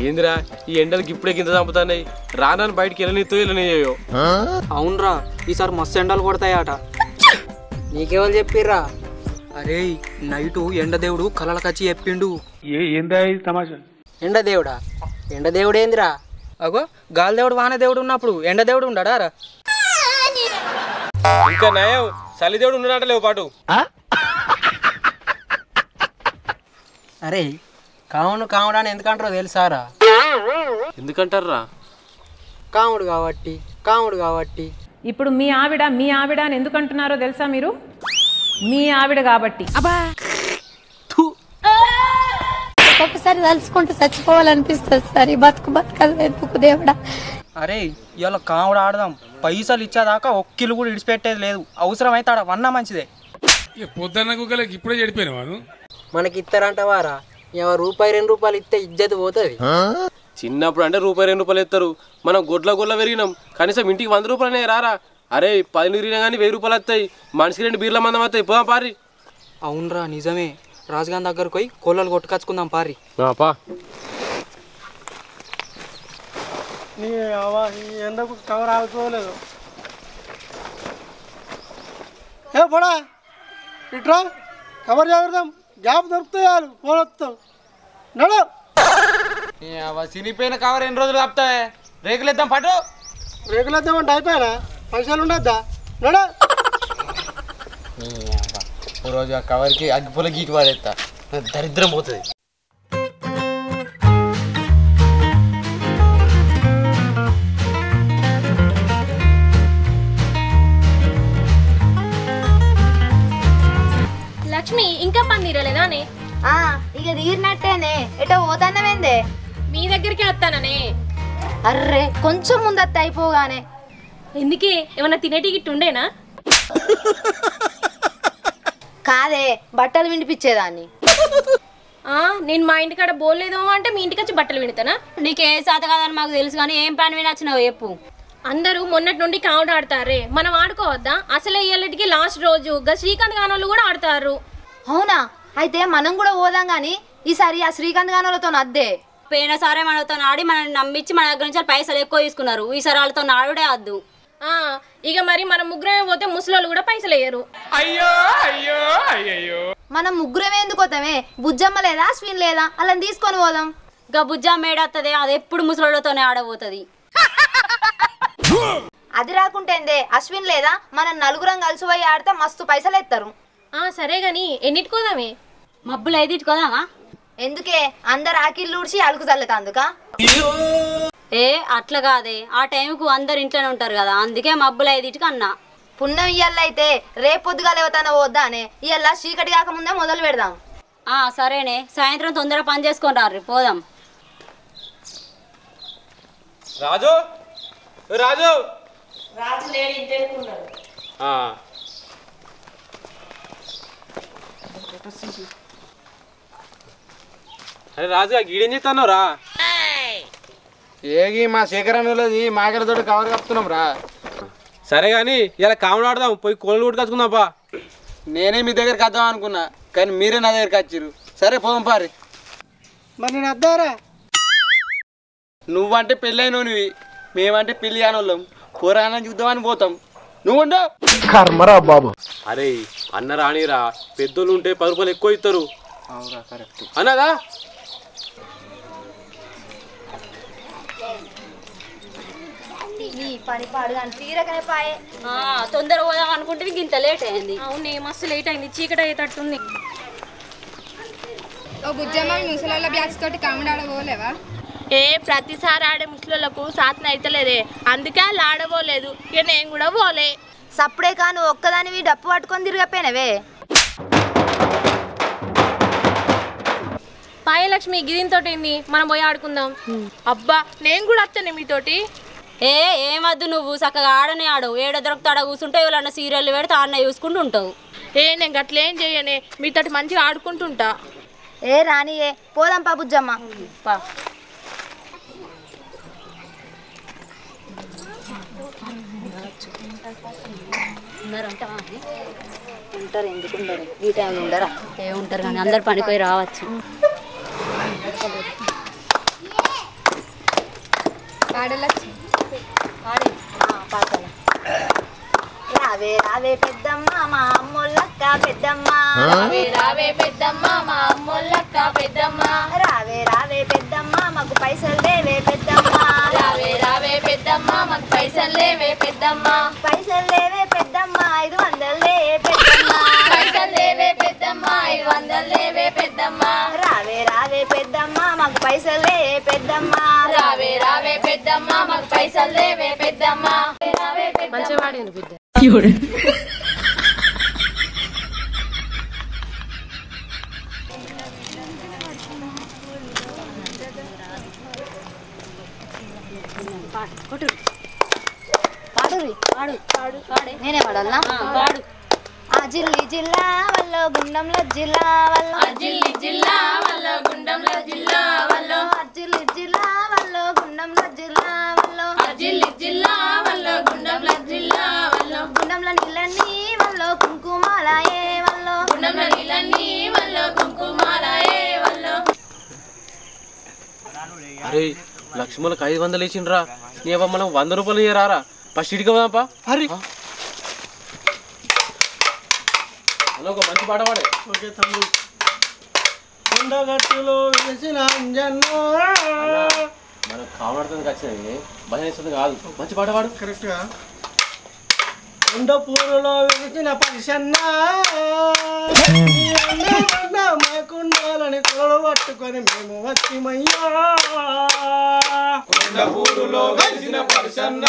ఏందిరా ఈ ఎండలకి ఇప్పుడే కింద చంపుతాయి రానని బయటికి వెళ్ళనితో వెళ్ళనియో అవునరా ఈసారి మస్తు ఎండలు కొడతాయట నీకెవరు చెప్పిర్రా అరే నైటు ఎండదేవుడు కలలకచ్చి చెప్పిండు ఎండదేవుడా ఎండదేవుడు ఏందిరా అగో గాలిదేవుడు వానదేవుడు ఉన్నప్పుడు ఎండదేవుడు ఉండడా రా ఇంకా నయం చలిదేవుడు ఉన్నాడట లేవు పాటు అరే కావును కావుడు అని ఎందుకంటారో తెలుసారా ఎందుకంటారా కాముడు కాబట్టి కాముడు కాబట్టి ఇప్పుడు మీ ఆవిడ మీ ఆవిడ అని ఎందుకు అంటున్నారో తెలుసా మీరు మీ ఆవిడ కాబట్టి ఒక్కొక్కసారి తలుచుకుంటూ చచ్చిపోవాలనిపిస్తుంది సార్ ఈ బతుకు బతకదు ఎందుకు దేవుడా అరే ఇవాళ కాముడు ఆడదాం పైసలు ఇచ్చేదాకా ఒక్కిలు కూడా ఇడిచిపెట్టేది లేదు అవసరమైతే ఆడ వన్నా మంచిదే పొద్దున్న కుక్కలకి ఇప్పుడే చెడిపోయిన వాడు మనకి ఇస్తారంటవారా ఎవరు రూపాయి రెండు రూపాయలు ఇస్తే ఇజ్జత్ పోతుంది చిన్నప్పుడు అంటే రూపాయి రెండు రూపాయలు ఎత్తారు మనం గొడ్ల గొడ్ల పెరిగినాం కనీసం ఇంటికి వంద రూపాయలనే రారా అరే పది తిరిగినా కానీ వెయ్యి రూపాయలు వస్తాయి మనిషికి రెండు బీర్ల మందం వస్తాయి పోదాం పారి అవునరా నిజమే రాజుగాన్ దగ్గరకు పోయి కోళ్ళలు కొట్టుకొచ్చుకుందాం పారి పా ఎందుకు కవర్ ఆగుకోలేదు ఏ పడా ఇట్రా కవర్ చేద్దాం గ్యాప్ దొరుకుతాయి వాళ్ళు ఫోన్ వస్తాం నడు చినిపోయిన కవర్ ఎన్ని రోజులు కప్తాయి రేకులు ఇద్దాం పట్టు రేగులేద్దామంటే అయిపోయానా పైసలు ఉండద్దా నడు ఓ రోజు ఆ కవర్కి అగ్గిపుల్ల గీకి వాడేస్తా దరిద్రం పోతుంది లక్ష్మి ఇంకా పని తీరలేదానే ఆ ఇక తీరినట్టేనే ఎటో పోతానవేందే మీ దగ్గరికి వస్తాననే అర్రే కొంచెం ముందత్త అయిపోగానే ఎందుకే ఏమన్నా తినేటి గిట్టు ఉండేనా కాదే బట్టలు వినిపించేదాన్ని ఆ, నేను మా ఇంటికాడ బోల్లేదో అంటే మీ ఇంటికి వచ్చి బట్టలు విడతానా నీకే శాత కాదని మాకు తెలుసు కానీ ఏం పని వినొచ్చినావు చెప్పు అందరూ మొన్నటి నుండి కావుడు ఆడతారే మనం ఆడుకోవద్దా అసలే ఇయ్యాలటికి లాస్ట్ రోజు గా శ్రీకాంత్ గానోళ్ళు కూడా ఆడతారు అవునా అయితే మనం కూడా పోదాం గాని ఈసారి ఆ శ్రీకాంత్ గానులతో అద్దే పోయిన సారే మనతో ఆడి మనల్ని నమ్మించి మన దగ్గర నుంచి పైసలు ఎక్కువ తీసుకున్నారు ఈసారి వాళ్ళతో ఆడుడే వద్దు ఆ, ఇక మరి మనం ముగ్గురమే పోతే ముసలోళ్ళు కూడా పైసలు వేయరు మనం ముగ్గురం ఎందుకు పోతామే బుజ్జమ్మ లేదా అశ్విన్ లేదా అలా తీసుకొని పోదాం గా బుజ్జా మేడత్తది అది ఎప్పుడు ముసలోళ్ళతోనే ఆడబోతుంది అది రాకుంటేందే అశ్విన్ లేదా మనం నలుగురం కలిసి పోయి ఆడితే మస్తు పైసలు ఎత్తారు ఆ సరే గాని ఎన్నిటికోదామే మబ్బులు అయితే ఇట్టుకోదామా ఎందుకే అందరు ఆకిళ్ళు ఊడ్చి అలుకు చల్లుతాందుకా ఏ అట్లా కాదే ఆ టైంకు అందరు ఇంట్లోనే ఉంటారు కదా అందుకే మబ్బులు ఐదు ఇటుకు అన్నా పుణ్యం ఇయ్యాల అయితే రేపు పొద్దుగా లేవతాన వద్దా అనే ఇయ్యాల చీకటి కాకముందే మొదలు పెడదాం ఆ సరేనే సాయంత్రం తొందరగా పని చేసుకొని రారు పోదాం రాజు ఏ రాజు ఆ. అరే రాజు ఆ గీడేం చేస్తాను రా ఏగి మా శేఖరణది మాగలతో కవర్ కప్పుతున్నాం రా సరే కానీ ఇలా కామెడీ ఆడదాం పోయి కోళ్ళు కొట్టుకొచ్చుకుందాం పా నేనే మీ దగ్గరికి వద్దాం అనుకున్నా కానీ మీరే నా దగ్గరికి వచ్చిర్రు సరే పోదాం పారి మరి నేను అద్దారా నువ్వంటే పెళ్ళైనవి మేమంటే పెళ్లి కానోళ్ళం పోరాణం చూద్దామని పోతాం నువ్వు ఉండవు అరే అన్న రానిరా పెద్దోళ్ళు ఉంటే పది రూపాయలు ఎక్కువ ఇస్తారు అవురా కరెక్ట్ అన్నదా నీ పని పాడు కానీ తీరకనే పాయే ఆ, తొందరగా పోదాం అనుకుంటే ఇంత లేట్ అయింది అవునే మస్తు లేట్ అయింది చీకటి అయ్యేటట్టుంది ఓ బుజ్జమ్మ మీ ముసలోళ్ళ బ్యాచ్ తోటి కామెడీ ఆడబోలేవా ఏ ప్రతిసారి ఆడే ముసలోళ్ళకు సాధన అయితలేదే అందుకే వాళ్ళు ఆడబోలేదు ఇక నేను కూడా పోలే సప్పుడే కాను ఒక్కదానివి డప్పు పట్టుకొని తిరిగపోయినవే పాయలక్ష్మి గిదింతో ఏంది మనం పోయి ఆడుకుందాం అబ్బా నేను కూడా వస్తాను మీతోటి ఏ ఏమద్దు నువ్వు చక్కగా ఆడనే ఆడు ఏడ దొరుకుతాడ కూర్చుంటే ఎవరన్నా సీరియల్ పెడితే ఆడనే చూసుకుంటూ ఉంటావు ఏ నేను గట్లేం చెయ్యనే మీతోటి మంచిగా ఆడుకుంటుంటా ఏ రానియే పోదాం పా బుజ్జమ్మ పా ఉంటారు ఎందుకు ఉండరు ఈ టైంలో ఉండరా ఏ ఉంటారు కానీ అందరు పనిపోయి రావచ్చు పాడలొచ్చు రావే రావే పెద్దమ్మ మా అమ్మోళ్ళక్క పెద్దమ్మ రావే రావే పెద్దమ్మ మా అమ్మోళ్ళక్క పెద్దమ్మ రావే రావే పెద్దమ్మ మాకు పైసలు లేవే పెద్దమ్మ రావే రావే పెద్దమ్మ మాకు పైసలు లేవే పెద్దమ్మ పైసలు లేవే పెద్దమ్మ ఐదు వందలు లేవే పెద్దమ్మ పైసలు లేవే పెద్దమ్మ ఐదు వందలు లేవే పెద్దమ్మ రావే రావే పెద్దమ్మ మాకు పైసలు లేవే పెద్దమ్మ రావే రావే పెద్దమ్మ మాకు పైసలు లేవే పెద్దమ్మ రావే మంచిగా వాడింది బిడ్డ పాడురి పాడు పాడు పాడే నేనే పాడాలనా పాడు ఆ జిల్లి జిల్లా వల్ల గుండంలో జిల్లా వల్ల జిల్లి జిల్లా వల్ల గుండంలో జిల్లా వల్ల ఆ జిల్లి జిల్లా వల్ల గుండంలో జిల్లా వల్ల జిల్లి జిల్లా వల్ల గుండంలో జిల్లా వల్ల గుండంలో నీళ్ళన్నీ వల్ల కుంకుమాలయే వల్ల గుండంలో నీళ్ళన్నీ వల్ల కుంకుమాలయే వల్ల అరే లక్ష్మణులకు ఐదు వందలు వేసిండ్రా నీ అవ్వ మనం వంద రూపాయలు ఇయ్యరారా ఫస్ట్ ఇటుక పోదాంపా హరి అలా ఒక మంచి పాట పాడే ఓకే తమ్ముడు కొండగట్టులో వెలిసిన అంజన్న మనకు కావడానికి వచ్చినది భయం వేస్తుంది కాదు మంచి పాట పాడు కరెక్ట్గా కొండ పూలలో వెలిసిన పరిసన్న మాకుండాలని కొలలు పట్టుకొని మేము వచ్చిమయ్యా కొండ పూలలో వెలిసిన పరిసన్న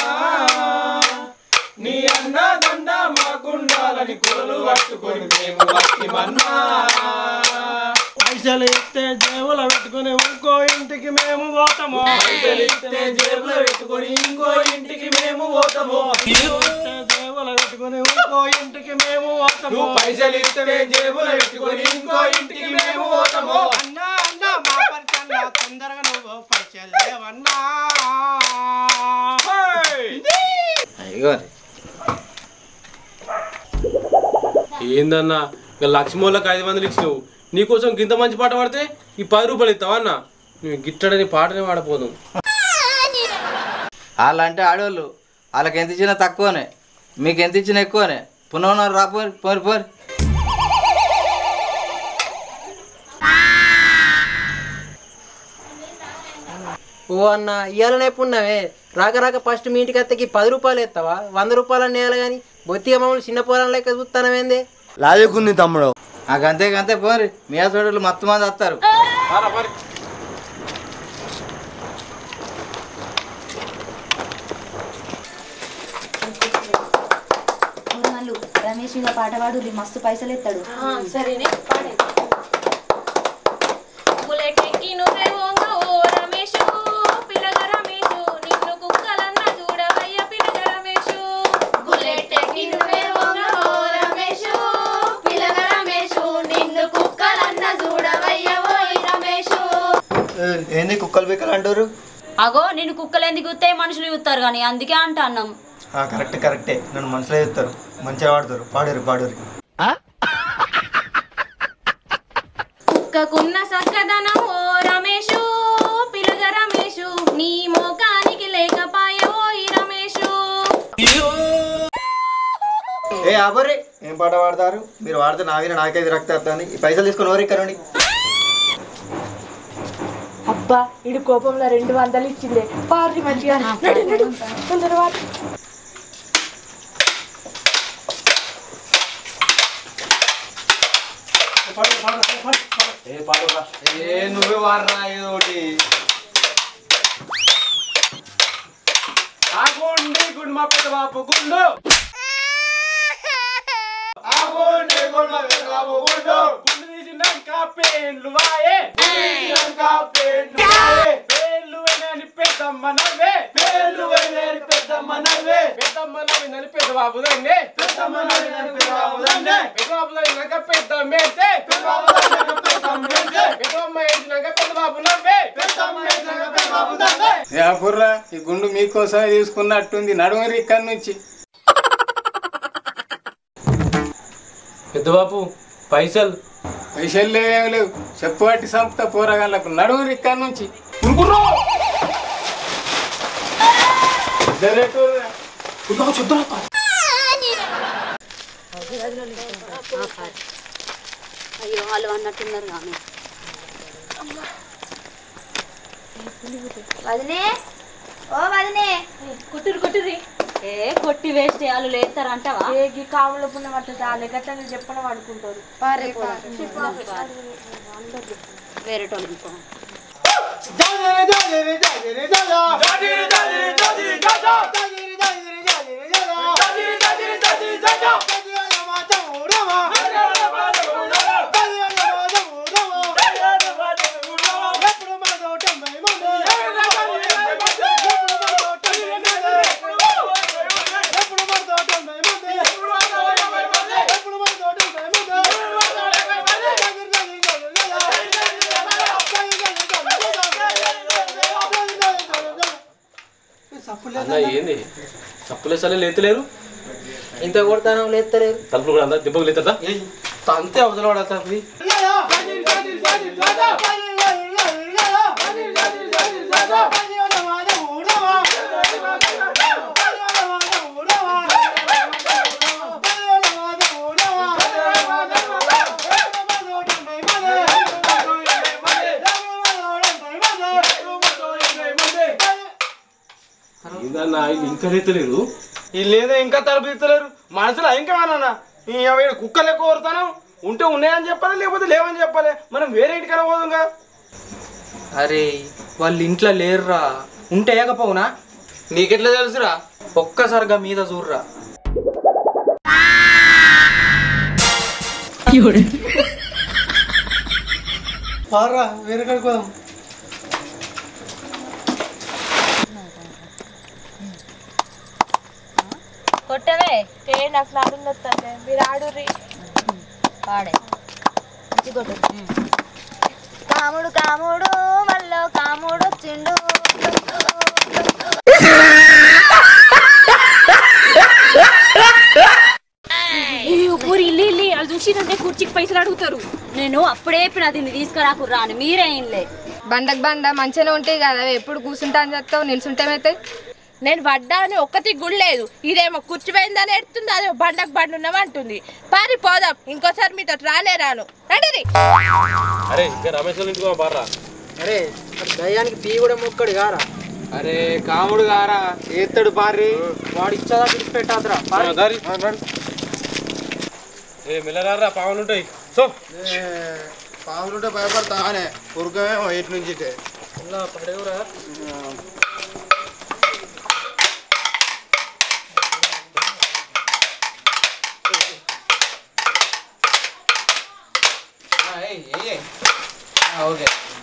నీ అన్న దండ మాకుండాలని కొలలు పట్టుకొని మేము వచ్చిమన్నా పైసలు ఇస్తే జేబులో పెట్టుకొని ఇంకో ఇంటికి మేము పోతాము పైసలు ఇస్తే జేబులో పెట్టుకొని ఇంకో ఇంటికి మేము పోతాము ఇస్తే జేబులో పెట్టుకొని ఇంకో ఇంటికి మేము పోతాము పైసలు ఇస్తే జేబులో పెట్టుకొని ఇంకో ఇంటికి మేము పోతాము అన్నా అన్నా మా పరిచన్న తొందరగా నువ్వు పైసలు లేవన్నా ఏందన్నా ఇక లక్ష్మణులకు ఐదు వందలు ఇచ్చినావు నీకోసం గింత మంచి పాట పాడితే ఈ పది రూపాయలు ఇస్తావా అన్న నువ్వు గిట్టడని పాటనే పాడపోదు వాళ్ళంటే ఆడవాళ్ళు వాళ్ళకి ఎంత ఇచ్చినా తక్కువనే మీకు ఎంత ఇచ్చినా ఎక్కువనే పునః రాపోరి పోరి పోరి ఓ అన్న ఇయ్యాలనే పున్నవే రాక రాక ఫస్ట్ మీ ఇంటికి అత్తకి పది రూపాయలు ఎత్తావా వంద రూపాయలు నేయాలి కానీ బొత్తిగా మమ్మల్ని చిన్న పోరం లెక్క చూస్తానవేంది లాజకుంది తమ్ముడు నాకు అంతే అంతే పోరి మీ చోటలు మొత్తం మంది వస్తారు మళ్ళు రమేష్ ఇక పాట పాడు మస్తు పైసలు ఎత్తాడు సరేనే పాడే బుల్లెట్ ఎక్కి నువ్వే ఓంగ ఓ రమేషు పిల్లగ రమేషు నిన్ను కుక్కలన్న చూడవయ్య పిల్లగ రమేషు బుల్లెట్ ఎక్కి నువ్వే ఓంగ ఓ రమేషు పిల్లగ రమేషు నిన్ను కుక్కలన్న చూడవయ్య ఓయ్ రమేషు ఏంది కుక్కలు బిక్కలు అంటారు అగో నేను కుక్కలు ఎందుకు చూస్తే మనుషులు చూస్తారు కానీ అందుకే అంట అన్నం కరెక్ట్ కరెక్టే నన్ను మనసులో చెప్తారు మంచిగా పాడతారు పాడరు పాడరు కుక్కకున్న సక్కదనం ఓ రమేషు పిల్లగ రమేషు నీ మోకానికి లేకపాయ ఓయ్ రమేషు ఏ ఆబరి ఏం పాట పాడతారు మీరు వాడితే నావిన నాకైతే రక్త ఈ పైసలు తీసుకొని ఎవరు ఇక్కడ నుండి అబ్బా ఇడు కోపంలో రెండు వందలు ఇచ్చిందే పారి మంచిగా నడు నడు తొందర వాడు ఏ నువ్వే వాడరా ఏదో ఒకటి ఆగోండి గుండు మా పెద్ద బాపు గుండు ఆగోండి గుండు మా పెద్ద బాపు గుండు గుండు తీసినాక పేన్లు వాయే గుండు తీసినాక పేన్లు వాయే పేన్లు వేనని పెద్దమ్మ నవ్వే పేన్లు వేనని పెద్దమ్మ నవ్వే పెద్దమ్మ నవ్విందని పెద్ద బాబు దండే పెద్దమ్మ నవ్విందని పెద్ద బాబు దండే పెద్ద బాబు దండినాక పెద్దమ్మ ఏంటే పెద్ద బాబు దండినాక పెద్దమ్మ ఏంటే పెద్దమ్మ ఏంటినాక పెద్ద బాబు నవ్వే పెద్దమ్మ ఏంటినాక పెద్ద బాబు దండే యాపుర్రా ఈ గుండు మీకోసమే తీసుకున్నట్టుంది నడుమరి ఇక్కడి నుంచి పెద్ద బాపు పైసలు పైసలు లేవేం లేవు చెప్పు పట్టి సంపుతా పోరగాళ్ళకు నడుమరి ఇక్కడి నుంచి అయ్యో వాళ్ళు అన్నట్టున్నారు కానీ వదినే ఓ వదినే కుట్టురు కుట్టురి ఏ కొట్టి వేస్ట్ వాళ్ళు లేస్తారంటావా ఏ గీ కాముల పుణ్యం అట్లా చాలే గట్ల మీరు చెప్పడం అనుకుంటారు పారే వేరే టోళ్ళు ఇంకో అన్న ఏంది చప్పులేసలే లేతలేరు ఇంత కొడతాను లేస్తలేరు తలుపులు కూడా అందరు దెబ్బలు లేతా అంతే అవతల తప్పి ఏందన్న వీళ్ళు ఇంకా లేతలేరు వీళ్ళు ఏదో ఇంకా తలుపు తీస్తలేరు మనసులో ఇంకేమన్నా ఈ వీడు కుక్కలు ఎక్కువ కొడతాను ఉంటే ఉన్నాయని చెప్పాలి లేకపోతే లేవని చెప్పాలి మనం వేరే ఇంటికైనా పోదుగా అరే వాళ్ళు ఇంట్లో లేరురా ఉంటే ఏకపోవునా నీకెట్లా తెలుసురా ఒక్కసారిగా మీద చూర్రా పారా వేరే కాడికి పోదాం కొట్టవే ఏ నాకు నాడుంది వస్తుంది మీరు ఆడుర్రి పాడే మంచి కొట్టు కాముడు కాముడు మళ్ళీ కాముడు వచ్చిండు ఊరి ఇల్లు ఇల్లు వాళ్ళు చూసినంటే కుర్చీకి పైసలు అడుగుతారు నేను అప్పుడే చెప్పిన దీన్ని తీసుకురాకుర్రా అని మీరే ఏంలే బండకు బండ మంచిగానే ఉంటాయి కదా ఎప్పుడు కూర్చుంటా అని చెప్తావు నిల్చుంటేమైతే నేను పడ్డా అని ఒక్కటి గుళ్ళలేదు ఇదేమో కూర్చిపోయిందని ఎడుతుంది అదే బండకు బండి ఉన్నామంటుంది పారి పోదాం ఇంకోసారి మీతో రానే రాను రండి అరే ఇంకా రమేష్ వాళ్ళ ఇంటికి పోదాం బార్రా అరే దయ్యానికి పీ కూడా మొక్కడు గారా అరే కాముడు గారా ఏత్తడు పారి వాడు ఇచ్చేదా విడిచిపెట్టాదురా ఆ, దారి ఏ మిల్లరారా పావులు ఉంటాయి సో పాములుంటే భయపడతానే ఉరకమేమో ఇటు నుంచి ఇటే. పడేవురా ఓకే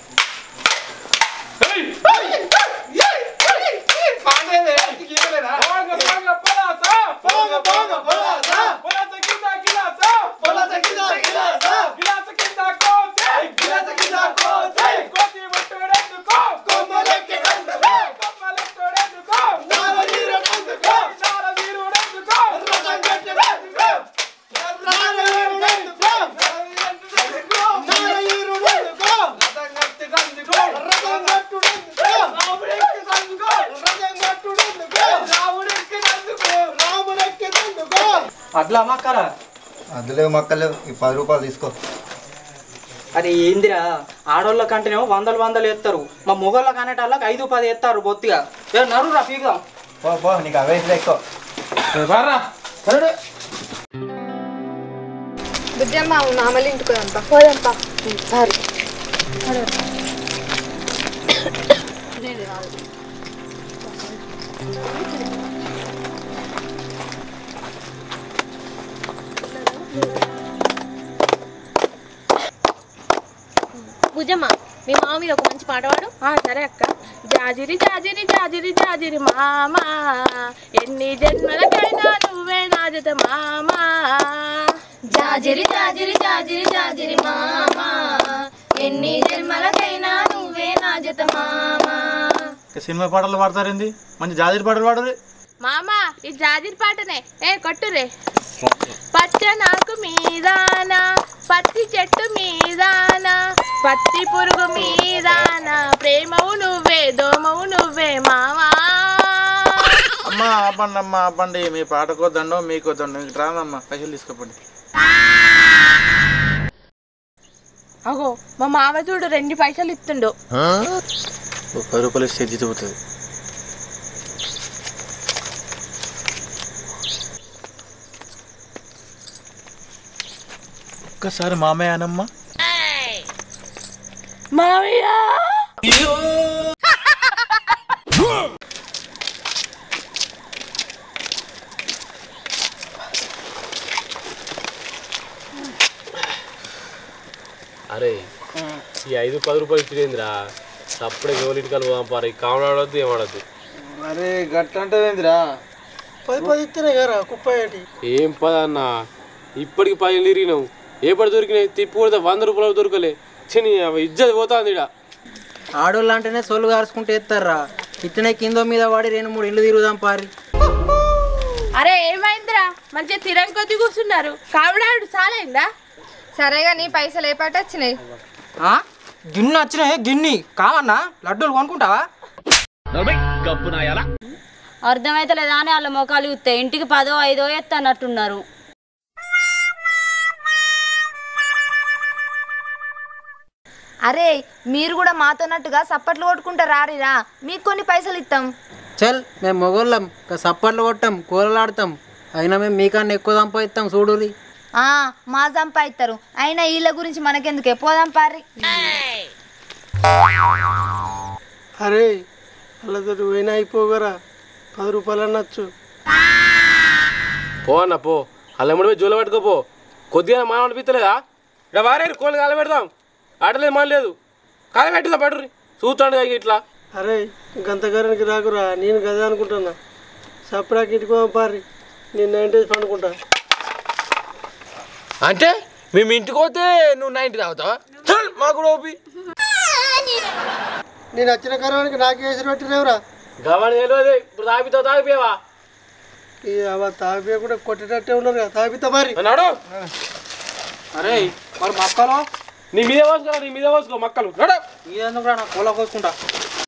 అట్లా అమ్మక్కరా అందులో మక్కలేవు ఈ పది రూపాయలు తీసుకో అరే ఏందిరా ఆడోళ్ళ కంటేనేమో వందలు వందలు ఎత్తారు మా మొగోళ్ళ కానేటాళ్ళకి ఐదు పది ఎత్తారు బొత్తిగా ఏ నరురా పీకుదాం పో పో నీకు అవే ఎక్కువ బారా బుజ్జమ్మ నామలి ఇంటికి పోదాంపా పోదాంపా సరే భుజమ్మ మీ మామ మీద ఒక మంచి పాట పాడు సరే అక్క జాజిరి జాజిరి జాజిరి జాజిరి మామ ఎన్ని జన్మలకైనా నువ్వే నా జత మామ జాజిరి జాజిరి జాజిరి జాజిరి మామ ఎన్ని జన్మలకైనా నువ్వే నా జత మామ సినిమా పాటలు పాడతారేంది మంచి జాతీయ పాటలు పాడరు మామ ఈ జాజిరి పాటనే ఏ కొట్టురే పచ్చ నాకు మీదాన పత్తి చెట్టు మీదాన పత్తి పురుగు మీదాన ప్రేమవు నువ్వే దోమవు నువ్వే మావా ఆపండి అమ్మా ఆపండి మీ పాటకో దండం మీకో దండం ఇంక రాదమ్మా పైసలు తీసుకోపండి అగో మా మామ చూడు రెండు పైసలు ఇస్తుండు ఒక పది రూపాయలు ఇస్తే జీతపోతుంది ఒక్కసారి మామయ్య అనమ్మా మామయ్య అరే ఈ ఐదు పది రూపాయలు ఇచ్చిందిరా అప్పుడే గోలింటికలు పంపారు ఈ కావడాడొద్దు ఏమాడద్దు అరే గట్లంటే ఏందిరా పది పది ఇస్తేనే కదా కుప్ప ఏంటి ఏం పదన్న ఇప్పటికి పది తిరిగినావు ఏ పడి దొరికినాయి తిప్పి కొడితే వంద రూపాయలు దొరకలే చిని ఇజ్జత్ పోతాంది ఇడ ఆడోళ్ళు అంటేనే సొల్లు కారుచుకుంటూ ఎత్తారా ఇట్లనే కింద మీద వాడి రెండు మూడు ఇల్లు తిరుగుదాం పారి అరే ఏమైందిరా మంచిగా తిరం కొద్ది కూర్చున్నారు కావడాడు చాలైందా సరే కానీ పైసలు ఏ పాట వచ్చినాయి గిన్నె వచ్చినాయి గిన్ని కావన్నా లడ్డూలు కొనుక్కుంటావా అర్థమైతే లేదా అని వాళ్ళ మొఖాలు చూస్తే ఇంటికి పదో ఐదో ఎత్తన్నట్టున్నారు అరే మీరు కూడా మాతోన్నట్టుగా సప్పట్లు కొట్టుకుంటా రారిరా మీకు కొన్ని పైసలు ఇస్తాం చల్ మేము మొగోళ్ళం ఇంకా సప్పట్లు కొట్టాం కూరలాడతాం అయినా మేము మీకన్నా ఎక్కువ సంపాదిస్తాం చూడురి ఆ మా సంపాదిస్తారు అయినా వీళ్ళ గురించి మనకెందుకు పోదాం పారి అరే వాళ్ళతో పోయినా అయిపోగరా పది రూపాయలు అనొచ్చు పో అన్న పో అల్ల ఎమ్మడి జోలు పట్టుకోపో కొద్దిగా మానవ అనిపించలేదా ఇక్కడ వారే కోళ్ళు కాల పెడదాం ఆటలేదు మన లేదు కాల పెట్టుదా పడుర్రి చూస్తాడు ఇట్లా అరే గంతగారానికి రాకురా నేను గదే అనుకుంటున్నా సపరాకి ఇంటికి పోదాం పారి నేను నైన్ డేస్ పండుకుంటా అంటే మేము ఇంటికి పోతే నువ్వు నైన్టీ తాగుతావా చల్ మాకు కూడా ఓపి నేను వచ్చిన కరానికి నాకు వేసి పెట్టినవరా గవాణి తెలియదు ఇప్పుడు తాగితో తాగిపోయావా ఈ అవ తాపి కూడా కొట్టేటట్టే ఉన్నారు కదా తాపితా మరి నడు అరే మరి మక్కలు నీ మీద పోసుకో నీ మీద పోసుకో మక్కలు నడు ఇదందుకు నా కోల కోసుకుంటా